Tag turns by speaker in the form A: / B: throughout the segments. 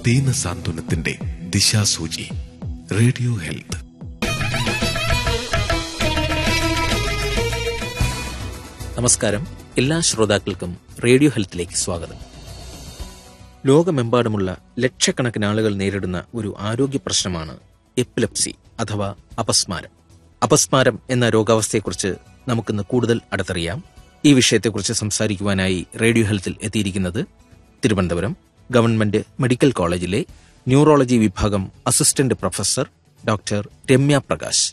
A: ദീന സാന്ത്വനത്തിന്റെ ദിശാസൂചി radio health
B: നമസ്കാരം എല്ലാ ശ്രോതാക്കൾക്കും റേഡിയോ ഹെൽത്തിലേക്ക് സ്വാഗതം ലോകമെമ്പാടുമുള്ള ലക്ഷക്കണക്കിന് ആളുകൾ നേരിടുന്ന ഒരു ആരോഗ്യ പ്രശ്നമാണ് എപ്പിലെപ്സി അഥവാ അപസ്മാരം അപസ്മാരം എന്ന രോഗാവസ്ഥയെക്കുറിച്ച് നമുക്കിന്ന് കൂടുതൽ അടുത്തറിയാം ഈ വിഷയത്തെക്കുറിച്ച് സംസാരിക്കുവാനായി റേഡിയോ ഹെൽത്തിൽ എത്തിയിരിക്കുന്നത് തിരുവനന്തപുരം ഗവൺമെന്റ് മെഡിക്കൽ കോളേജിലെ ന്യൂറോളജി വിഭാഗം assistant professor doctor Ramya Prakash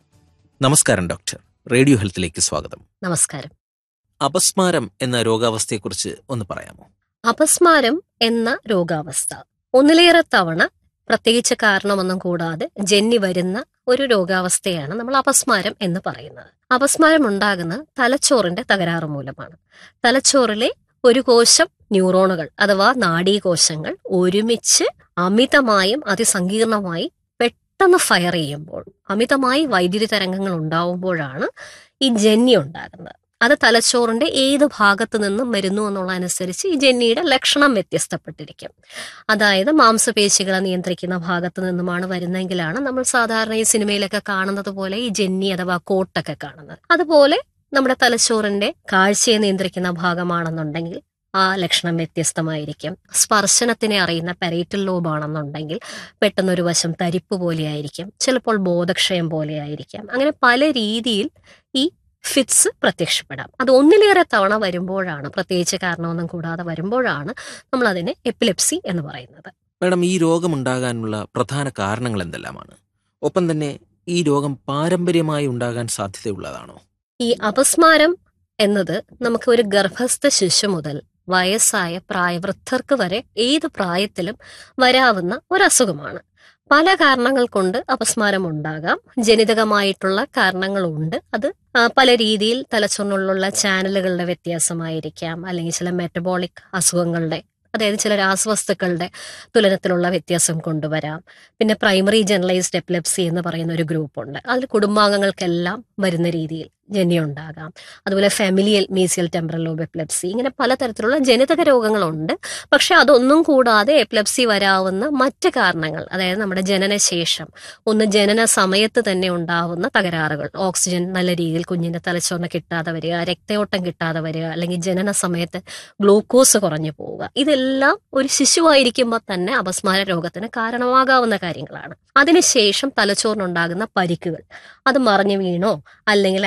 B: നമസ്കാരം ഡോക്ടർ റേഡിയോ ഹെൽത്തിലേക്ക് സ്വാഗതം
C: നമസ്കാരം
B: അപസ്മാരം എന്ന രോഗാവസ്ഥയെക്കുറിച്ച് ഒന്ന് പറയാമോ
C: അപസ്മാരം എന്ന രോഗാവസ്ഥ ഒന്നിലേറെ തവണ പ്രത്യേകിച്ച് കാരണമൊന്നും കൂടാതെ ജന്നി വരുന്ന ഒരു രോഗാവസ്ഥയാണ് നമ്മൾ അപസ്മാരം എന്ന് പറയുന്നത് അപസ്മാരം ഉണ്ടാകുന്നത് തലച്ചോറിന്റെ തകരാറ് മൂലമാണ് തലച്ചോറിലെ ഒരു കോശം ന്യൂറോണുകൾ അഥവാ നാഡീകോശങ്ങൾ ഒരുമിച്ച് അമിതമായും അതിസങ്കീർണമായി പെട്ടെന്ന് ഫയർ ചെയ്യുമ്പോൾ അമിതമായി വൈദ്യുതി തരംഗങ്ങൾ ഉണ്ടാവുമ്പോഴാണ് ഈ ജന്നി ഉണ്ടാകുന്നത് അത് തലച്ചോറിന്റെ ഏത് ഭാഗത്ത് നിന്നും വരുന്നു എന്നുള്ളതനുസരിച്ച് ഈ ജന്നിയുടെ ലക്ഷണം വ്യത്യസ്തപ്പെട്ടിരിക്കും അതായത് മാംസപേശികളെ നിയന്ത്രിക്കുന്ന ഭാഗത്ത് നിന്നുമാണ് വരുന്നതെങ്കിലാണ് നമ്മൾ സാധാരണ ഈ സിനിമയിലൊക്കെ കാണുന്നത് പോലെ ഈ ജന്നി അഥവാ കോട്ടൊക്കെ കാണുന്നത് അതുപോലെ നമ്മുടെ തലച്ചോറിന്റെ കാഴ്ചയെ നിയന്ത്രിക്കുന്ന ഭാഗമാണെന്നുണ്ടെങ്കിൽ ആ ലക്ഷണം വ്യത്യസ്തമായിരിക്കും സ്പർശനത്തിനെ അറിയുന്ന പെരേറ്റൽ ലോബാണെന്നുണ്ടെങ്കിൽ പെട്ടെന്നൊരു വശം തരിപ്പ് പോലെയായിരിക്കും ചിലപ്പോൾ ബോധക്ഷയം പോലെയായിരിക്കാം അങ്ങനെ പല രീതിയിൽ ഈ ഫിറ്റ്സ് പ്രത്യക്ഷപ്പെടാം അത് ഒന്നിലേറെ തവണ വരുമ്പോഴാണ് പ്രത്യേകിച്ച് കാരണമൊന്നും കൂടാതെ വരുമ്പോഴാണ് നമ്മൾ അതിനെ എപ്പിലെപ്സി എന്ന് പറയുന്നത്
B: മാഡം ഈ രോഗമുണ്ടാകാനുള്ള പ്രധാന കാരണങ്ങൾ എന്തെല്ലാമാണ് ഒപ്പം തന്നെ ഈ രോഗം പാരമ്പര്യമായി ഉണ്ടാകാൻ സാധ്യതയുള്ളതാണോ
C: ഈ അപസ്മാരം എന്നത് നമുക്ക് ഒരു ഗർഭസ്ഥ ശിശു മുതൽ വയസ്സായ പ്രായവൃദ്ധർക്ക് വരെ ഏത് പ്രായത്തിലും വരാവുന്ന ഒരു അസുഖമാണ് പല കാരണങ്ങൾ കൊണ്ട് അപസ്മാരം ഉണ്ടാകാം ജനിതകമായിട്ടുള്ള കാരണങ്ങളുണ്ട് അത് ആ, പല രീതിയിൽ തലച്ചോറിനുള്ള ചാനലുകളുടെ വ്യത്യാസമായിരിക്കാം അല്ലെങ്കിൽ ചില മെറ്റബോളിക് അസുഖങ്ങളുടെ അതായത് ചില രാസവസ്തുക്കളുടെ തുലനത്തിലുള്ള വ്യത്യാസം കൊണ്ടുവരാം പിന്നെ പ്രൈമറി ജനറലൈസ്ഡ് എപ്പിലെപ്സി എന്ന് പറയുന്ന ഒരു ഗ്രൂപ്പുണ്ട് അതിൽ കുടുംബാംഗങ്ങൾക്കെല്ലാം വരുന്ന രീതിയിൽ ജന്യം ഉണ്ടാകാം അതുപോലെ familial mesial temporal lobe epilepsy ഇങ്ങനെ പലതരത്തിലുള്ള ജനിതക രോഗങ്ങളുണ്ട് പക്ഷെ അതൊന്നും കൂടാതെ എപ്പിലെപ്സി വരാവുന്ന മറ്റ് കാരണങ്ങൾ അതായത് നമ്മുടെ ജനനശേഷം ഒന്ന് ജനന സമയത്ത് തന്നെ ഉണ്ടാവുന്ന തകരാറുകൾ ഓക്സിജൻ നല്ല രീതിയിൽ കുഞ്ഞിന്റെ തലച്ചോറിന് കിട്ടാതെ വരിക രക്തയോട്ടം കിട്ടാതെ വരിക അല്ലെങ്കിൽ ജനന സമയത്ത് ഗ്ലൂക്കോസ് കുറഞ്ഞു പോവുക ഇതെല്ലാം ഒരു ശിശുവായിരിക്കുമ്പോൾ തന്നെ അപസ്മാര രോഗത്തിന് കാരണമാകാവുന്ന കാര്യങ്ങളാണ് അതിനുശേഷം തലച്ചോറിനുണ്ടാകുന്ന പരിക്കുകൾ അത് മറിഞ്ഞു വീണോ അല്ലെങ്കിൽ